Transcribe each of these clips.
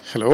Hello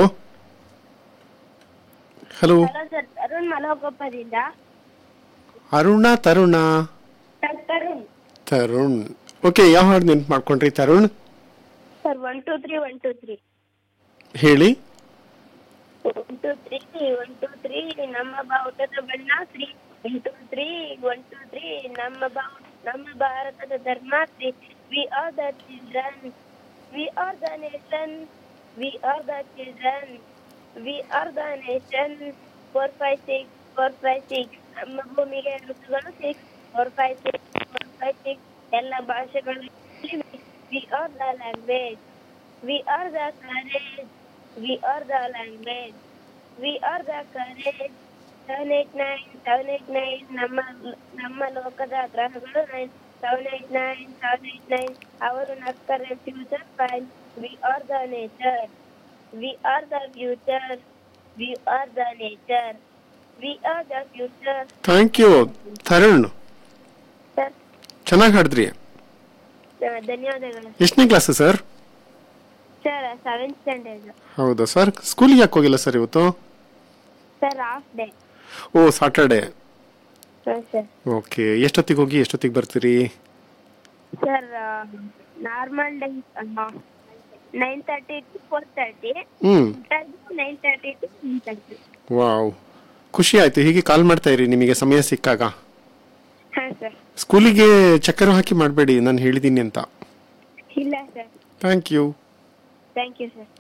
hello hello sir Tarun ಮಲಗೋಪದಿಂದ Aruna Taruna sir Tarun Tarun okay ಯಾವ ಹಾಡು ನೆನ್ಪು ಮಾಡ್ಕೊಂಡ್ರಿ Tarun sir one two three one two three ಹೇಳಿ one two three one two three ನಮ್ಮ ಬಾವುಟದ ಬಣ್ಣ three one two three one two three ನಮ್ಮ ಬಾವು ನಮ್ಮ ಭಾರತದ ಧರ್ಮ three we are the children we are the nation we are the children we are the nation four five six four five six ನಮ್ಮ ಭೂಮಿಗೆ ಋತುಗಳು six four five six four five six ಎಲ್ಲ ಭಾಷೆಗಳು we are the language we are the courage we are the language we are the courage seven eight nine seven eight nine ನಮ್ಮ ನಮ್ಮ ಲೋಕದ ಗ್ರಹಗಳು nine seven eight nine seven eight nine ಅವರು ನಕ್ಕರೆ future fine we are the nature we are the future we are the nature we are the future thank you Tarun sir ಚೆನ್ನಾಗಿ ಹಾಡಿದ್ರಿ ಧನ್ಯವಾದಗಳು ಎಷ್ಟನೇ class sir sir seventh standard ಹೌದಾ sir ಸ್ಕೂಲಿಗೆ ಯಾಕೆ ಹೋಗಿಲ್ಲ sir ಇವತ್ತು sir half day oh Saturday ಹಾಂ sir okay ಎಷ್ಟೊತ್ತಿಗೆ ಹೋಗಿ ಎಷ್ಟೊತ್ತಿಗೆ ಬರ್ತೀರಿ sir normal day nine thirty to four thirty ಹ್ಞೂ nine thirty to nine thirty wow ಖುಷಿ ಆಯ್ತು ಹೀಗೆ ಕಾಲ್ ಮಾಡ್ತಾ ಇರಿ ನಿಮಗೆ ಸಮಯ ಸಿಕ್ಕಾಗ ಹಾಂ ಸರ್ ಸ್ಕೂಲಿಗೆ ಚಕ್ಕರ ಹಾಕಿ ಮಾಡಬೇಡಿ ನಾನು ಹೇಳಿದ್ದೀನಿ ಅಂತ ಇಲ್ಲ sir thank you thank you sir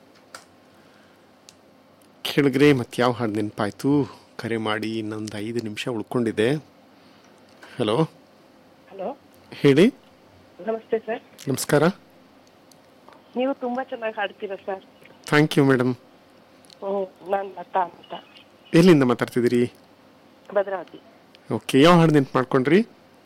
ಕೇಳಿದ್ರೆ ಮತ್ತೆ ಯಾವ ಹಾಡು ನೆನಪಾಯ್ತು ಕರೆ ಮಾಡಿ ಇನ್ನೊಂದು ಐದು ನಿಮಿಷ ಉಳ್ಕೊಂಡಿದೆ ಹಲೋ ಹಲೋ ಹೇಳಿ ನಮಸ್ತೆ ಸರ್ ನಮಸ್ಕಾರ ನೀವು ತುಂಬಾ ಚೆನ್ನಾಗಿ ಹಾಡ್ತೀರಾ ಸರ್ ಥ್ಯಾಂಕ್ ಯು ಮೇಡಮ್ ಹ್ಞೂ ನಾನು ಲತಾ ಅಂತ ಎಲ್ಲಿಂದ ಮಾತಾಡ್ತಿದ್ದೀರಿ ಭದ್ರಾವತಿ ಓಕೆ ಯಾವ ಹಾಡು ನೆನ್ಪು ಮಾಡ್ಕೊಂಡ್ರಿ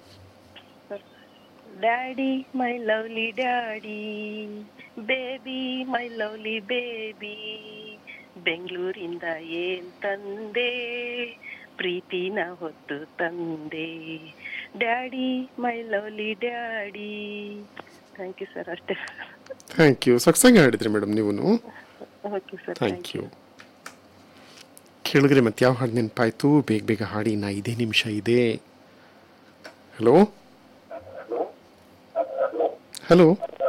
daddy my lovely daddy baby my lovely baby ಬೆಂಗಳೂರಿಂದ ಏನ್ ತಂದೆ ಪ್ರೀತಿನ ಹೊತ್ತು ತಂದೆ daddy my lovely daddy thank you sir ಅಷ್ಟೇ ಥ್ಯಾಂಕ್ ಯು ಸೊಗಸಾಗಿ ಹಾಡಿದ್ರಿ ಮೇಡಮ್ ನೀವು ಓಕೆ ಸರ್ ಥ್ಯಾಂಕ್ ಯು ಕೇಳಿದ್ರೆ ಮತ್ತೆ ಯಾವ ಹಾಡು ನೆನಪಾಯ್ತು ಬೇಗ ಬೇಗ ಹಾಡಿ ನಾ ಐದೇ ನಿಮಿಷ ಇದೆ ಹಲೋ ಹಲೋ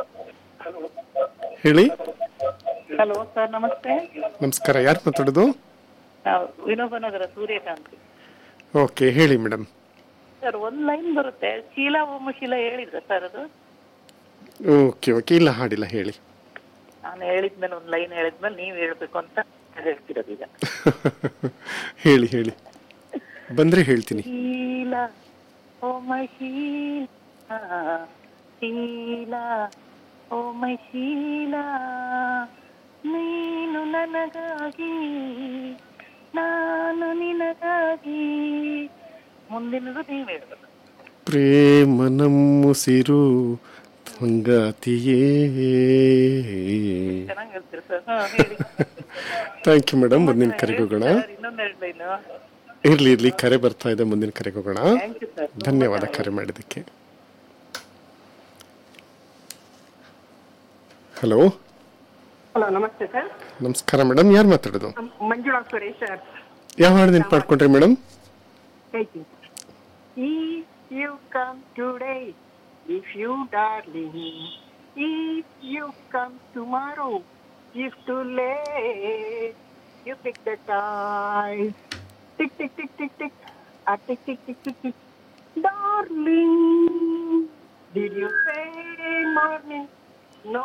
ಹೇಳಿ ಹಲೋ ಸರ್ ನಮಸ್ತೆ ನಮಸ್ಕಾರ ಯಾರು ಮಾತಾಡೋದು ನಾವು ವಿನೋಬನಗರ ಸೂರ್ಯಕಾಂತ್ ಓಕೆ ಹೇಳಿ ಮೇಡಮ್ ಸರ್ ಒಂದ್ ಲೈನ್ ಬರುತ್ತೆ ಶೀಲಾ ಓಮ ಶೀಲಾ ಹೇಳಿದ್ರ ಸರ್ ಅದು ಓಕೆ ಓಕೆ ಇಲ್ಲ ಹಾಡಿಲ್ಲ ಹೇಳಿ ನಾನು ಹೇಳಿದ್ಮೇಲೆ ಒಂದ್ ಲೈನ್ ಹೇಳಿದ್ಮೇಲೆ ನೀವ್ ಹೇಳ್ಬೇಕು ಅಂತ ಹೇಳ್ತಿರೋದು ಈಗ ಹೇಳಿ ಹೇಳಿ ಬಂದ್ರೆ ಹೇಳ್ತೀನಿ ಶೀಲಾ ಓಮ ಶೀಲಾ ಶೀಲಾ ಓಮ ಶೀಲಾ ನೀನು ನನಗಾಗಿ ನಾನು ನಿನಗಾಗಿ ಮುಂದಿನದು ನೀವ್ ಹೇಳ್ಬೇಕು ಪ್ರೇಮ ನಮ್ಮುಸಿರು ಸಂಗಾತಿಯೇ ಚೆನ್ನಾಗಿ ಹೇಳ್ತೀರ ಸರ್ ಹಾ ಹೇಳಿ ಥ್ಯಾಂಕ್ ಯು ಮೇಡಮ್ ಮುಂದಿನ ಕರೆಗೆ ಹೋಗೋಣ ಸರ್, ಇನ್ನೊಂದೆರಡು ಲೈನು ಇರ್ಲಿ ಇರ್ಲಿ ಕರೆ ಬರ್ತಾ ಇದೆ ಮುಂದಿನ ಕರೆಗೆ ಹೋಗೋಣ ಥ್ಯಾಂಕ್ ಯು ಸರ್ ಧನ್ಯವಾದ ಕರೆ ಮಾಡಿದ್ದಕ್ಕೆ ಹಲೋ ಹಲೋ ನಮಸ್ತೆ ಸರ್ ನಮಸ್ಕಾರ ಮೇಡಮ್ ಯಾರು ಮಾತಾಡೋದು ಮಂಜುಳಾ ಸುರೇಶ್ ಸರ್ ಯಾವ ಹಾಡು ನೆನ್ಪು ಮಾಡ್ಕೊಂಡ್ರಿ ಮೇಡಮ್ ಹೇಳ್ತೀನಿ If you come today, if you darling, if you come tomorrow, if too late, you pick the time. Tick, tick, tick, tick, tick. Ah, tick, tick, tick, tick, tick. Darling, did you say morning?